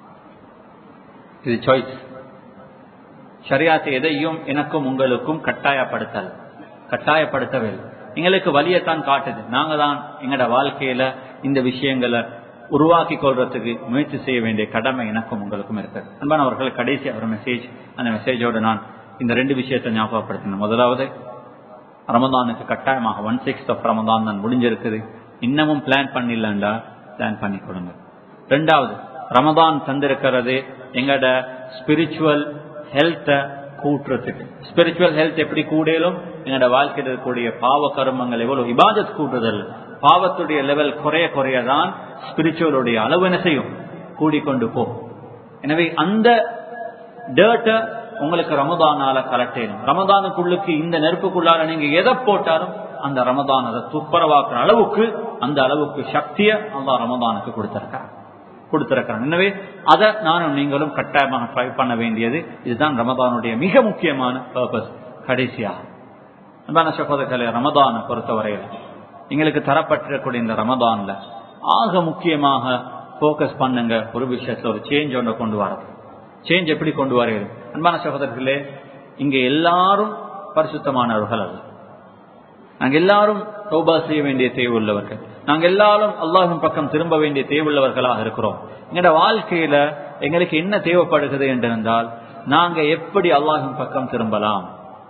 இது சாய்ஸ் ஷரியாத்தை எதையும் எனக்கும் உங்களுக்கும் கட்டாயப்படுத்தல் கட்டாயப்படுத்தவில்லை எங்களுக்கு வழியத்தான் காட்டுது நாங்க தான் எங்கட வாழ்க்கையில இந்த விஷயங்களை உருவாக்கி கொள்றதுக்கு முயற்சி செய்ய வேண்டிய கடமை எனக்கும் உங்களுக்கும் இருக்கிறது அன்பானவர்கள் கடைசி ஒரு மெசேஜ் அந்த மெசேஜோட நான் இந்த ரெண்டு விஷயத்தை ஞாபகப்படுத்தினேன் முதலாவது ரமதானுக்கு கட்டாயமாக ஒன் சிக்ஸ்த் ஆஃப் ரமதான் தான் முடிஞ்சிருக்குது இன்னமும் பிளான் பண்ணிடலாண்டா பிளான் பண்ணி கொடுங்க ரெண்டாவது ரமதான் தந்திருக்கிறது எங்கட ஸ்பிரிச்சுவல் ஹெல்த்தை கூட்டுறதுக்கு ஸ்பிரிச்சுவல் ஹெல்த் எப்படி கூடலும் எங்களோட வாழ்க்கையில் இருக்கக்கூடிய பாவ கர்மங்கள் எவ்வளவு இபாதத் கூட்டுதல் பாவத்துடைய லெவல் குறைய குறையதான் ஸ்பிரிச்சுவலுடைய அளவு என்ன செய்யும் கூடிக்கொண்டு போகும் எனவே அந்த டேர்ட்டை உங்களுக்கு ரமதானால கலட்டேனும் ரமதானுக்குள்ளுக்கு இந்த நெருப்புக்குள்ளார நீங்க எதை போட்டாலும் அந்த ரமதான் அதை துப்புரவாக்குற அளவுக்கு அந்த அளவுக்கு சக்தியை அல்லா ரமதானுக்கு கொடுத்திருக்காங்க கொடுத்திருக்கிறாங்க எனவே அதை நானும் நீங்களும் கட்டாயமாக ட்ரை பண்ண வேண்டியது இதுதான் ரமதானுடைய மிக முக்கியமான பர்பஸ் கடைசியாக அன்பான சகோதரர்களே ரமதானை பொறுத்தவரையில் எங்களுக்கு தரப்பட்டிருக்கக்கூடிய இந்த ரமதான்ல ஆக முக்கியமாக போக்கஸ் பண்ணுங்க ஒரு விஷயத்துல ஒரு சேஞ்ச் ஒன்றை கொண்டு வரது சேஞ்ச் எப்படி கொண்டு வரீர்கள் அன்பான சகோதரர்களே இங்க எல்லாரும் பரிசுத்தமானவர்கள் அல்ல நாங்க எல்லாரும் தௌபா செய்ய வேண்டிய தேவை உள்ளவர்கள் நாங்க எல்லாரும் அல்லாஹின் பக்கம் திரும்ப வேண்டிய தேவையுள்ளவர்களாக இருக்கிறோம் எங்களோட வாழ்க்கையில எங்களுக்கு என்ன தேவைப்படுகிறது என்றிருந்தால் நாங்க எப்படி அல்லாஹின் பக்கம் திரும்பலாம்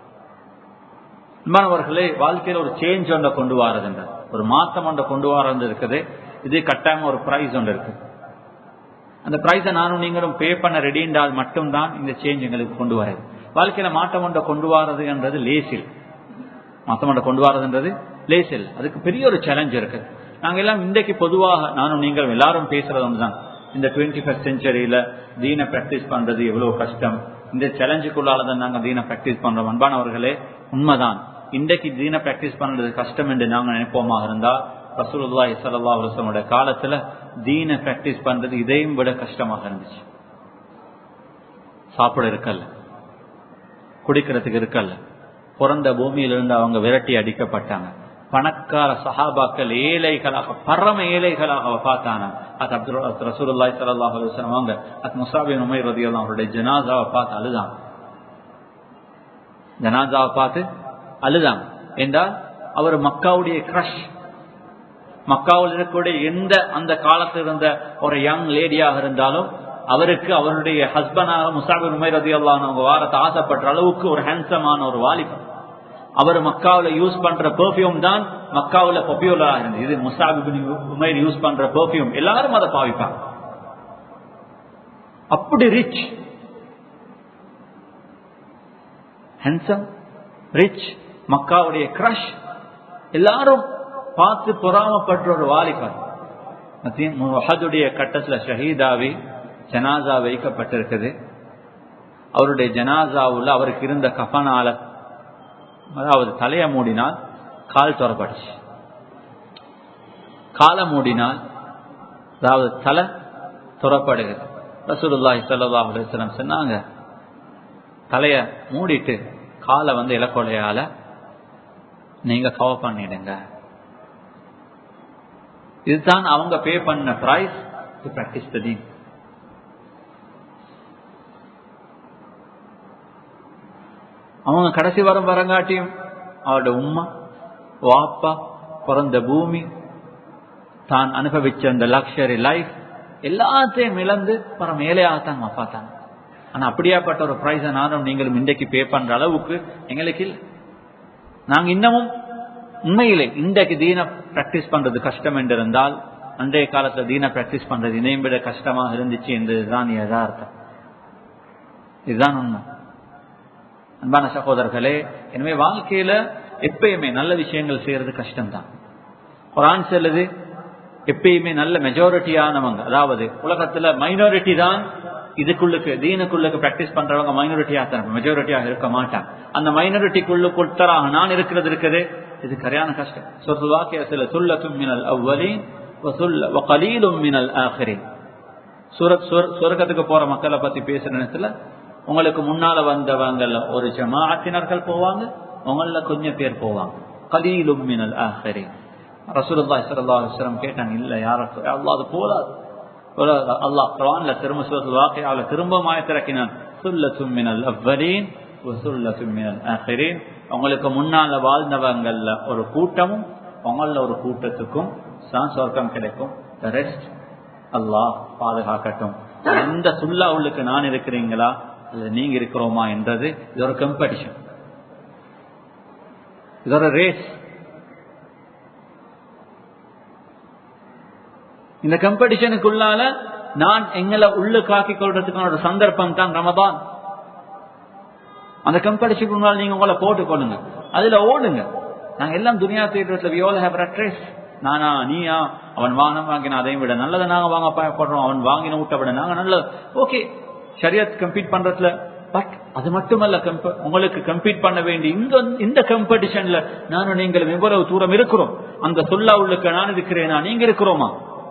மாணவர்களே வாழ்க்கையில ஒரு சேஞ்ச் ஒன்றை கொண்டு வரதுன்ற ஒரு மாற்றம் ஒன்றை கொண்டு வரது இருக்குது இது கட்டாயமா ஒரு பிரைஸ் ஒன்று இருக்கு அந்த பிரைஸை நானும் நீங்களும் பே பண்ண ரெடின்றால் மட்டும்தான் இந்த சேஞ்ச் எங்களுக்கு கொண்டு வராது வாழ்க்கையில மாற்றம் ஒன்றை கொண்டு வரது என்றது லேசில் மாற்றம் ஒன்றை கொண்டு வரதுன்றது லேசில் அதுக்கு பெரிய ஒரு சேலஞ்ச் இருக்கு நாங்க எல்லாம் இன்றைக்கு பொதுவாக நானும் நீங்களும் எல்லாரும் பேசுறது ஒன்றுதான் இந்த டுவெண்ட்டி ஃபர்ஸ்ட் செஞ்சுரியில தீனை பிராக்டிஸ் பண்றது எவ்வளவு கஷ்டம் இந்த சேலஞ்சுக்குள்ளாலதான் நாங்க தீனை பிராக்டிஸ் பண்றோம் அன்பானவர்களே உண்மைதான் இன்றைக்கு தீனை பிராக்டிஸ் பண்றது கஷ்டம் என்று நாங்க நினைப்போமா இருந்தா ரசூலுல்லாஹி ஸல்லல்லாஹு அலைஹி வஸல்லம் காலத்துல தீனை பிராக்டிஸ் பண்றது இதையும் விட கஷ்டமாக இருந்துச்சு சாப்பிட இருக்கல்ல குடிக்கிறதுக்கு இருக்கல்ல பிறந்த பூமியிலிருந்து அவங்க விரட்டி அடிக்கப்பட்டாங்க பணக்கார சஹாபாக்கள் ஏழைகளாக பரம ஏழைகளாக பார்த்தான அது அப்துல் ரசூலுல்லாஹி ஸல்லல்லாஹு அலைஹி வஸல்லம் அவங்க அது முஸாபின் உமைர் ரலியல்லாஹு அவருடைய ஜனாசாவை பார்த்து அழுதாங்க ஜனாசாவை பார்த்து அழுதாங்க என்றால் அவர் மக்காவுடைய கிரஷ் மக்காவில் இருக்கக்கூடிய எந்த அந்த காலத்தில் இருந்த ஒரு யங் லேடியாக இருந்தாலும் அவருக்கு அவருடைய ஹஸ்பண்டாக முசாபிர் உமைர் ரதி அவங்க வாரத்தை ஆசைப்பட்ட அளவுக்கு ஒரு ஹேண்ட்ஸமான ஒரு வாலிபர் அவர் மக்காவில் யூஸ் பண்ற பெர்ஃபியூம் தான் மக்காவில் பாப்புலரா இருந்தது இது முசாபிபின் உமைர் யூஸ் பண்ற பெர்ஃபியூம் எல்லாரும் அதை பாவிப்பாங்க அப்படி ரிச் ஹேண்ட்ஸம் ரிச் மக்காவுடைய கிரஷ் எல்லாரும் பார்த்து பொறாமப்பட்ட ஒரு வாலிபர் முஹதுடைய கட்டத்துல ஷஹீதாவி ஜனாசா வைக்கப்பட்டிருக்குது அவருடைய ஜனாசாவுல அவருக்கு இருந்த கஃனால அதாவது தலைய மூடினால் கால் துறப்பட்டுச்சு காலை மூடினால் அதாவது தலை துறப்படுகிறது ரசூலுல்லாஹி ஸல்லல்லாஹு அலைஹி வஸல்லம் சொன்னாங்க தலைய மூடிட்டு காலை வந்து இலக்கொலையால நீங்க கவர் பண்ணிடுங்க இதுதான் அவங்க பே பண்ண பிரைஸ் டு பிராக்டிஸ் த தீன் அவங்க கடைசி வரம் வரங்காட்டியும் அவரோட உம்மா வாப்பா பிறந்த பூமி தான் அனுபவிச்ச அந்த லக்ஷரி லைஃப் எல்லாத்தையும் இழந்து பரம் ஏழையாகத்தான் பார்த்தாங்க ஆனா அப்படியாப்பட்ட ஒரு பிரைஸை நானும் நீங்களும் இன்றைக்கு பே பண்ற அளவுக்கு எங்களுக்கு இல்லை நாங்க இன்னமும் உண்மையிலே இன்றைக்கு தீன பிராக்டிஸ் பண்றது கஷ்டம் என்று இருந்தால் அன்றைய காலத்துல தீன பிராக்டிஸ் பண்றது இதையும் விட கஷ்டமாக இருந்துச்சு என்றதுதான் யதார்த்தம் இதுதான் உண்மை அன்பான சகோதரர்களே எனவே வாழ்க்கையில எப்பயுமே நல்ல விஷயங்கள் செய்யறது கஷ்டம்தான் குரான் செல்லுது எப்பயுமே நல்ல மெஜாரிட்டியானவங்க அதாவது உலகத்துல மைனாரிட்டி தான் இதுக்குள்ளுக்கு தீனுக்குள்ளுக்கு பிராக்டிஸ் பண்றவங்க மைனாரிட்டியா தான் மெஜாரிட்டியாக இருக்க மாட்டாங்க அந்த மைனாரிட்டிக்குள்ளுக்குள்தராக நான் இருக்கிறது இருக்குது இது சரியான கஷ்டம் சொல் வாக்கிய சில துல்லத்தும் மினல் அவ்வலீன் வகலீலும் மினல் ஆஹிரின் சொர்க்கத்துக்கு போற மக்களை பத்தி பேசுற நேரத்துல உங்களுக்கு முன்னால வந்தவங்கல்ல ஒரு ஜமாஅத்தினர்கள் போவாங்க உங்கள கொஞ்சம் பேர் போவாங்க கலீலும் மினல் ஆஹிரின் ரசூலுல்லாஹி ஸல்லல்லாஹு அலைஹி வஸல்லம் கேட்டாங்க இல்ல யார அல்லாஹ் அது போதாது அல்லாஹ் குர்ஆன்ல திரும்ப சூரத்துல் வாக்கியால திரும்ப மாயத்திறக்கினான் சுல்லத்தும் மினல் அவ்வலீன் வசுல்லத்தும் மினல் ஆஹிரின் உங்களுக்கு முன்னால வாழ்ந்தவங்கள்ல ஒரு கூட்டமும் உங்கள ஒரு கூட்டத்துக்கும் தான் சொர்க்கம் கிடைக்கும் த ரெஸ்ட் அல்லாஹ் பாதுகாக்கட்டும் எந்த சுல்லா உள்ளுக்கு நான் இருக்கிறீங்களா அல்லது நீங்க இருக்கிறோமா என்றது இது ஒரு கம்படிஷன் இது ஒரு ரேஸ் இந்த கம்படிஷனுக்குள்ளால நான் எங்களை உள்ள காக்கிக் கொள்றதுக்கான ஒரு சந்தர்ப்பம் தான் ரமதான் அந்த கம்படிஷனுக்கு முன்னால் நீங்க உங்களை போட்டுக்கொள்ளுங்க அதுல ஓடுங்க நாங்க எல்லாம் துனியா தேட்டத்துல வி ஆல் ஹேவ் ரேஸ் நானா நீயா அவன் வாங்கின வாங்கின அதையும் விட நல்லதை நாங்க வாங்க பயப்படுறோம் அவன் வாங்கின விட்ட விட நாங்க நல்லது ஓகே ஷரியத் கம்பீட் பண்றதுல பட் அது மட்டுமல்ல உங்களுக்கு கம்பீட் பண்ண வேண்டி இந்த இந்த கம்படிஷன்ல நானும் நீங்களும் எவ்வளவு தூரம் இருக்கிறோம் அந்த சொல்லா உள்ளுக்கு நான் இருக்கிறேனா நீங்க இருக்கிறோமா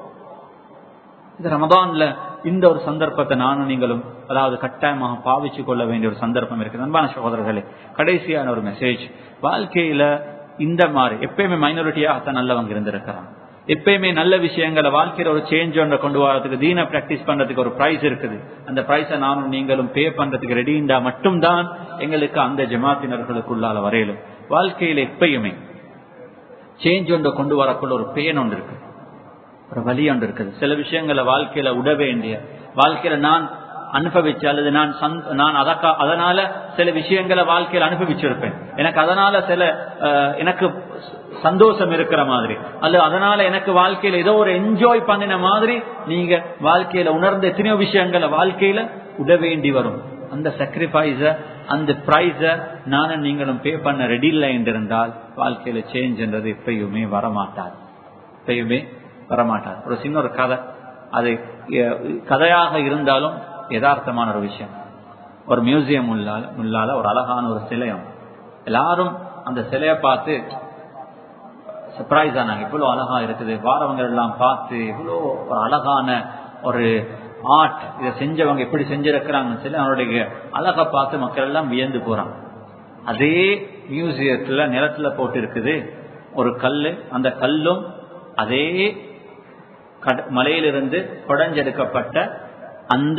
இந்த ரமதான்ல இந்த ஒரு சந்தர்ப்பத்தை நானும் நீங்களும் அதாவது கட்டாயமாக பாவிச்சு கொள்ள வேண்டிய ஒரு சந்தர்ப்பம் இருக்கு அன்பான சகோதரர்களே கடைசியான ஒரு மெசேஜ் வாழ்க்கையில இந்த மாதிரி எப்பயுமே மைனாரிட்டியாக நல்லவங்க இருந்திருக்கிறாங்க எப்பயுமே நல்ல விஷயங்களை வாழ்க்கையில ஒரு சேஞ்ச் ஒன்றை கொண்டு வரதுக்கு தீன பிராக்டிஸ் பண்றதுக்கு ஒரு பிரைஸ் இருக்குது அந்த பிரைஸை நானும் நீங்களும் பே பண்றதுக்கு ரெடிண்டா மட்டும்தான் எங்களுக்கு அந்த ஜமாத்தினர்களுக்குள்ளால வரையிலும் வாழ்க்கையில எப்பயுமே சேஞ்ச் ஒன்றை கொண்டு வரக்குள்ள ஒரு பேன் ஒன்று இருக்கு ஒரு வழி ஒன்று இருக்குது சில விஷயங்களை வாழ்க்கையில விட வேண்டிய வாழ்க்கையில நான் அனுபவிச்சு அல்லது நான் நான் அதக்கா அதனால சில விஷயங்களை வாழ்க்கையில் அனுபவிச்சிருப்பேன் எனக்கு அதனால சில எனக்கு சந்தோஷம் இருக்கிற மாதிரி அல்லது அதனால எனக்கு வாழ்க்கையில ஏதோ ஒரு என்ஜாய் பண்ணின மாதிரி நீங்க வாழ்க்கையில உணர்ந்த எத்தனையோ விஷயங்களை வாழ்க்கையில விட வேண்டி வரும் அந்த சாக்ரிஃபைஸ அந்த பிரைஸ நானும் நீங்களும் பே பண்ண ரெடி இல்லை என்றிருந்தால் வாழ்க்கையில சேஞ்ச்ன்றது எப்பயுமே வரமாட்டாது எப்பயுமே வரமாட்டாது ஒரு சின்ன ஒரு கதை அது கதையாக இருந்தாலும் யதார்த்தமான ஒரு விஷயம் ஒரு மியூசியம் உள்ளால உள்ளால ஒரு அழகான ஒரு சிலையம் எல்லாரும் அந்த சிலையை பார்த்து சர்ப்ரைஸ் ஆனாங்க இவ்வளவு அழகா இருக்குது வாரவங்க எல்லாம் பார்த்து இவ்வளோ ஒரு அழகான ஒரு ஆர்ட் இதை செஞ்சவங்க எப்படி செஞ்சிருக்கிறாங்கன்னு சொல்லி அவனுடைய அழகை பார்த்து மக்கள் எல்லாம் வியந்து போறாங்க அதே மியூசியத்துல நிலத்துல போட்டு இருக்குது ஒரு கல்லு அந்த கல்லும் அதே மலையிலிருந்து குடஞ்செடுக்கப்பட்ட அந்த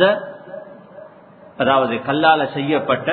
அதாவது கல்லால செய்யப்பட்ட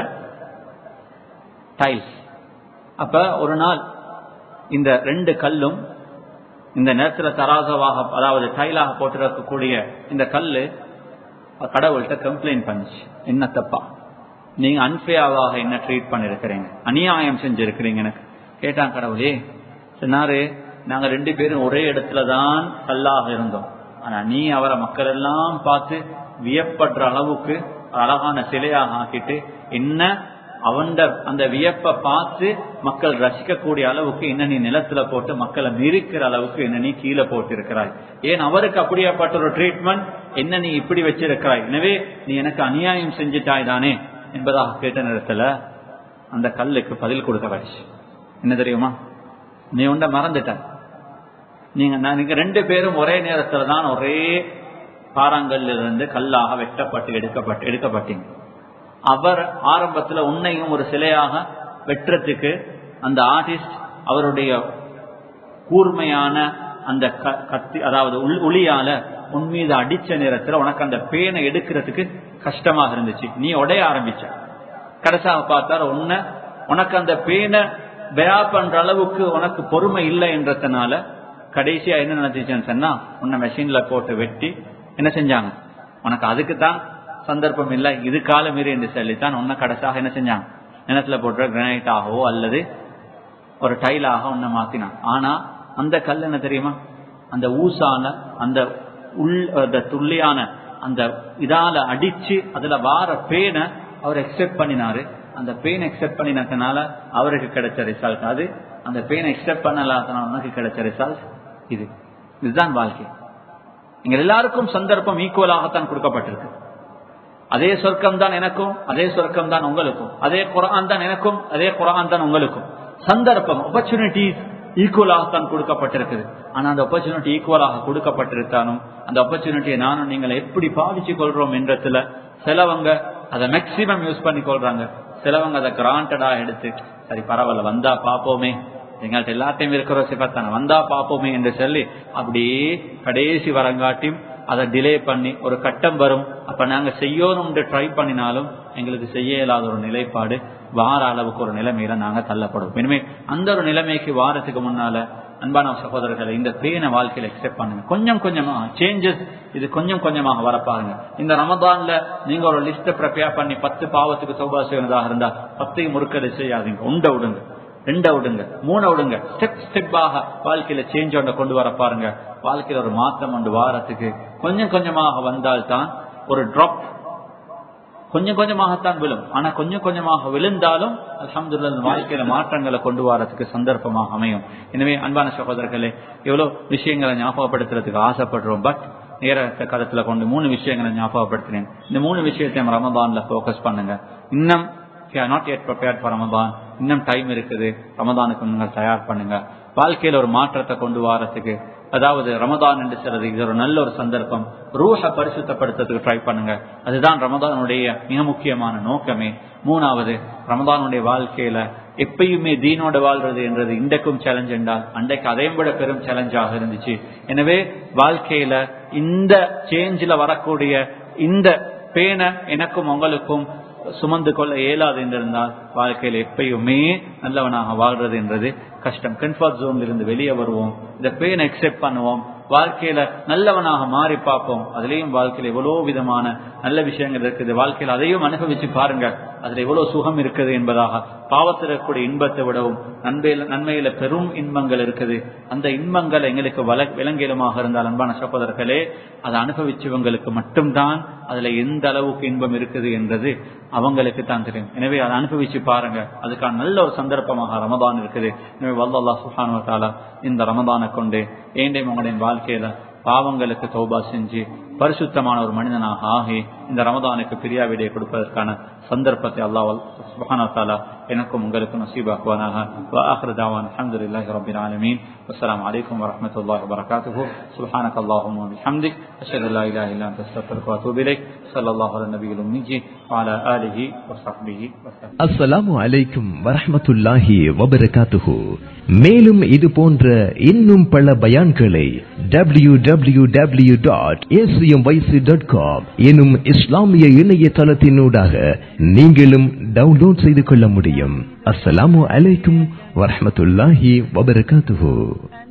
டைல்ஸ் அப்ப ஒரு நாள் இந்த ரெண்டு கல்லும் இந்த நேரத்துல தராசவாக அதாவது டைலாக போட்டிருக்கக்கூடிய இந்த கல்லு கடவுள்கிட்ட கம்ப்ளைண்ட் பண்ணுச்சு என்ன தப்பா நீங்க அன்பேவாக என்ன ட்ரீட் பண்ணிருக்கிறீங்க அநியாயம் செஞ்சிருக்கிறீங்க எனக்கு கேட்டான் கடவுளே சொன்னாரு நாங்க ரெண்டு பேரும் ஒரே இடத்துல தான் கல்லாக இருந்தோம் ஆனா நீ அவரை மக்கள் எல்லாம் பார்த்து வியப்படுற அளவுக்கு அழகான சிலையாக ஆக்கிட்டு என்ன அவன் அந்த வியப்பை பார்த்து மக்கள் ரசிக்கக்கூடிய அளவுக்கு என்ன நீ நிலத்துல போட்டு மக்களை மிரிக்கிற அளவுக்கு என்ன நீ கீழே போட்டு இருக்கிறாய் ஏன் அவருக்கு அப்படியாப்பட்ட ஒரு ட்ரீட்மெண்ட் என்ன நீ இப்படி வச்சிருக்கிறாய் எனவே நீ எனக்கு அநியாயம் செஞ்சிட்டாய் தானே என்பதாக கேட்ட நேரத்துல அந்த கல்லுக்கு பதில் கொடுக்க வச்சு என்ன தெரியுமா நீ உண்ட மறந்துட்ட நீங்க நீங்க ரெண்டு பேரும் ஒரே நேரத்துல தான் ஒரே பாறாங்கல்ல இருந்து கல்லாக வெட்டப்பட்டு எடுக்கப்பட்டு எடுக்கப்பட்டீங்க அவர் ஆரம்பத்துல உன்னையும் ஒரு சிலையாக வெட்டுறதுக்கு அந்த ஆர்டிஸ்ட் அவருடைய கூர்மையான அந்த கத்தி அதாவது ஒளியால உன் மீது அடிச்ச நேரத்துல உனக்கு அந்த பேனை எடுக்கிறதுக்கு கஷ்டமாக இருந்துச்சு நீ உடைய ஆரம்பிச்ச கடைசியாக பார்த்தார உன்னை உனக்கு அந்த பேனை பெயா பண்ற அளவுக்கு உனக்கு பொறுமை இல்லை என்றதுனால கடைசியா என்ன நினைச்சுன்னு சொன்னா உன்னை மெஷின்ல போட்டு வெட்டி என்ன செஞ்சாங்க உனக்கு அதுக்கு தான் சந்தர்ப்பம் இல்லை இது காலம் மீறி என்று சொல்லித்தான் உன்னை கடைசியாக என்ன செஞ்சாங்க நிலத்துல போட்ட கிரானைட் ஆகவோ அல்லது ஒரு டைலாக உன்னை மாத்தினான் ஆனா அந்த கல் என்ன தெரியுமா அந்த ஊசான அந்த உள் அந்த துள்ளியான அந்த இதால அடிச்சு அதுல வார பேனை அவர் எக்ஸெப்ட் பண்ணினாரு அந்த பெயின் எக்ஸெப்ட் பண்ணினதுனால அவருக்கு கிடைச்ச ரிசல்ட் அது அந்த பெயின் எக்ஸெப்ட் பண்ணலாதனால உனக்கு கிடைச்ச ரிசல்ட் இது இதுதான் வாழ்க்கை எங்க எல்லாருக்கும் சந்தர்ப்பம் ஈக்குவலாகத்தான் கொடுக்கப்பட்டிருக்கு அதே சொர்க்கம் தான் எனக்கும் அதே சொர்க்கம் தான் உங்களுக்கும் அதே குரான் தான் எனக்கும் அதே குரான் தான் உங்களுக்கும் சந்தர்ப்பம் ஆப்பர்ச்சுனிட்டிஸ் ஈக்குவலாகத்தான் கொடுக்கப்பட்டிருக்குது ஆனா அந்த ஆப்பர்ச்சுனிட்டி ஈக்குவலாக கொடுக்கப்பட்டிருத்தாலும் அந்த ஆப்பர்ச்சுனிட்டியை நானும் நீங்கள் எப்படி பாவிச்சு கொள்றோம் என்றதுல சிலவங்க அதை மேக்சிமம் யூஸ் பண்ணி கொள்றாங்க சிலவங்க அதை கிராண்டடா எடுத்து சரி பரவாயில்ல வந்தா பாப்போமே எங்கள்கிட்ட எல்லாத்தையும் இருக்கிற சிபத்தான வந்தா பாப்போமே என்று சொல்லி அப்படியே கடைசி வரங்காட்டியும் அதை டிலே பண்ணி ஒரு கட்டம் வரும் அப்ப நாங்க செய்யணும்னு ட்ரை பண்ணினாலும் எங்களுக்கு செய்ய இயலாத ஒரு நிலைப்பாடு வார அளவுக்கு ஒரு நிலைமையில நாங்க தள்ளப்படுவோம் இனிமே அந்த ஒரு நிலைமைக்கு வாரத்துக்கு முன்னால அன்பான சகோதரர்களை இந்த பேன வாழ்க்கையில எக்ஸெப்ட் பண்ணுங்க கொஞ்சம் கொஞ்சமா சேஞ்சஸ் இது கொஞ்சம் கொஞ்சமாக வர பாருங்க இந்த ரமதான்ல நீங்க ஒரு லிஸ்ட ப்ரிப்பேர் பண்ணி பத்து பாவத்துக்கு சௌபா செய்வதாக இருந்தா பத்தையும் முறுக்கடை செய்யாதீங்க உண்ட விடுங்க ரெண்ட விடுங்க மூணை விடுங்க ஸ்டெப் ஸ்டெப்பாக வாழ்க்கையில சேஞ்ச் ஒன்றை கொண்டு வர பாருங்க வாழ்க்கையில ஒரு மாற்றம் ஒன்று வாரத்துக்கு கொஞ்சம் கொஞ்சமாக வந்தால்தான் ஒரு ட்ராப் கொஞ்சம் கொஞ்சமாகத்தான் விழும் ஆனா கொஞ்சம் கொஞ்சமாக விழுந்தாலும் அலமதுல்ல வாழ்க்கையில மாற்றங்களை கொண்டு வரதுக்கு சந்தர்ப்பமாக அமையும் எனவே அன்பான சகோதரர்களே எவ்வளவு விஷயங்களை ஞாபகப்படுத்துறதுக்கு ஆசைப்படுறோம் பட் நேரத்தை கருத்துல கொண்டு மூணு விஷயங்களை ஞாபகப்படுத்தினேன் இந்த மூணு விஷயத்தையும் ரமதான்ல போக்கஸ் பண்ணுங்க இன்னும் நாட் yet prepared for ரமதான் இன்னும் டைம் இருக்குது ரமதானுக்கு நீங்கள் தயார் பண்ணுங்க வாழ்க்கையில ஒரு மாற்றத்தை கொண்டு வரத்துக்கு அதாவது ரமதான் என்று சொல்றது இது ஒரு நல்ல ஒரு சந்தர்ப்பம் ரூஹ பரிசுத்தப்படுத்துறதுக்கு ட்ரை பண்ணுங்க அதுதான் ரமதானுடைய மிக முக்கியமான நோக்கமே மூணாவது ரமதானுடைய வாழ்க்கையில எப்பயுமே தீனோட வாழ்றது என்றது இன்றைக்கும் சேலஞ்ச் என்றால் அன்றைக்கு அதையும் விட பெரும் சேலஞ்சாக இருந்துச்சு எனவே வாழ்க்கையில இந்த சேஞ்சில் வரக்கூடிய இந்த பேனை எனக்கும் உங்களுக்கும் சுமந்து கொள்ள இயலாது என்றிருந்தால் வாழ்க்கையில் எப்பயுமே நல்லவனாக வாழ்றது என்றது கஷ்டம் கம்ஃபர்ட் ஜோன்ல இருந்து வெளியே வருவோம் இந்த பெயின் அக்செப்ட் பண்ணுவோம் வாழ்க்கையில நல்லவனாக மாறி பார்ப்போம் அதுலயும் வாழ்க்கையில எவ்வளவு விதமான நல்ல விஷயங்கள் இருக்குது வாழ்க்கையில அதையும் அனுபவிச்சு பாருங்க அதுல எவ்வளவு சுகம் இருக்குது என்பதாக பாவத்தில் இருக்கக்கூடிய இன்பத்தை விடவும் நன்மையில நன்மையில பெரும் இன்பங்கள் இருக்குது அந்த இன்பங்கள் எங்களுக்கு வல விலங்கிடமாக இருந்தால் அன்பான சகோதரர்களே அதை அனுபவிச்சவங்களுக்கு மட்டும்தான் அதுல எந்த அளவுக்கு இன்பம் இருக்குது என்றது அவங்களுக்கு தான் தெரியும் எனவே அதை அனுபவிச்சு பாருங்க அதுக்கான நல்ல ஒரு சந்தர்ப்பமாக ரமதான் இருக்குது எனவே வல்லல்லா சுஹானு தாலா இந்த ரமதானை கொண்டு ஏண்டையும் உங்களுடைய வாழ்க்கையில பாவங்களுக்கு தௌபா செஞ்சு பரிசுத்தமான ஒரு மனிதனாக ஆகி இந்த ரமதானுக்கு பிரியாவிடையை கொடுப்பதற்கான சந்தர்ப்பத்தை அல்லாஹ் சுபஹான தாலா எனக்கும் உங்களுக்கும் நசீபாக்குவானாக وآخر دعوانا الحمد لله رب العالمين والسلام عليكم ورحمة الله وبركاته سبحانك اللهم وبحمدك أشهد أن لا إله إلا أنت أستغفرك وأتوب إليك صلى الله على النبي الأمي وعلى آله وصحبه وسلم அஸ்ஸலாமு அலைக்கும் வரஹ்மத்துல்லாஹி வபரகாத்துஹு மேலும் இது போன்ற இன்னும் பல பயான்களை W W W dot dot com எனும் இஸ்லாமிய இணையதளத்தினூடாக நீங்களும் டவுன்லோட் செய்து கொள்ள முடியும் அஸ்ஸலாமு அலைக்கும் வரஹ்மத்துல்லாஹி வபரகாத்துஹு